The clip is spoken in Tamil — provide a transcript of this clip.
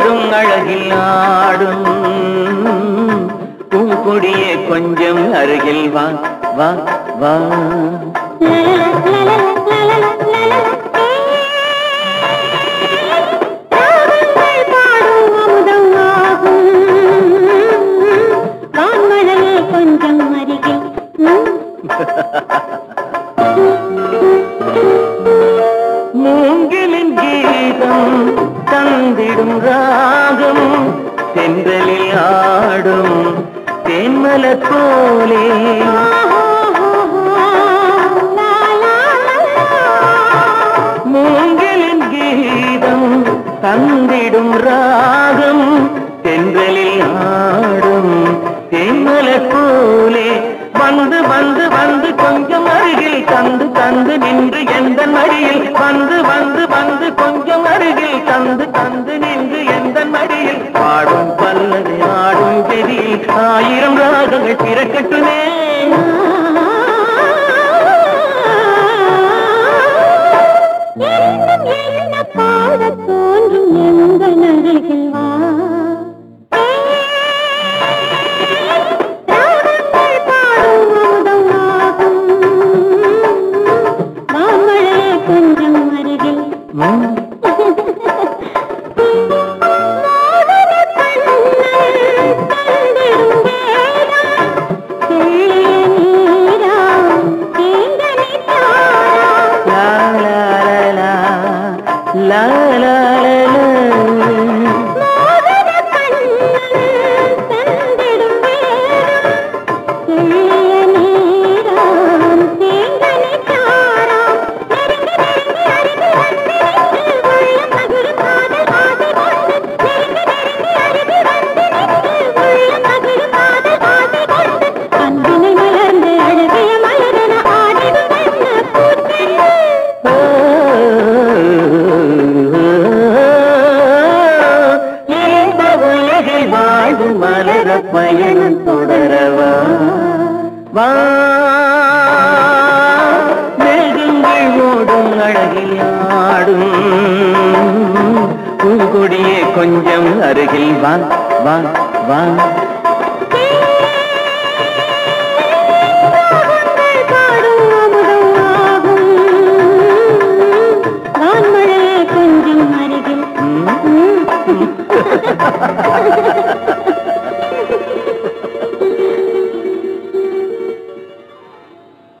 ஓடும் அழகில் ஆடும் பூங்கொடியே கொஞ்சம் அருகில் வா வா வா ராகங்கள் பாடும் அமுதம் ஆகும் வான்மழையே கொஞ்சம் அருகில் ம். மூங்கிலின் கீதம் தந்திடும் ராகம் தென்றலில் ஆடும் தென்மலர் போலே மூங்கிலின் கீதம் தந்திடும் ராகம் தென்றலில் ஆடும் தென்மலர் போலே வந்து வந்து வந்து கொஞ்சம் அருகில் தந்து தந்து நின்று எந்த மடியில் வந்து வந்து வந்து கொஞ்சம் அருகில் தந்து தந்து நின்று எந்த மடியில் பாடும் பல்லது ஆடும் செடியில் ஆயிரம் ராகங்கள் பிறக்கட்டுமே எண்ணம் என்ன பாடத் தோன்றும் எங்கள் அருகில் வா ராகங்கள் பாடும் அமுதம் ஆகும் வான்மழையே கொஞ்சம் அருகில் ம். லா லா லா லா லா லா லா அன்பினை மலர்ந்து அழகிய மலரென ஆடிடும் வண்ண பூச்செண்டு இன்ப உலகில் வாழும் மலர பயணம் தொடரவா வா மேகங்கள் ஓடும் அழகில் ஆடும் பூங்கொடியே கொஞ்சம் அருகில் வா வா வா ராகங்கள் பாடும் அமுதம் ஆகும் வான்மழையே கொஞ்சம் அருகில் ம். ம்.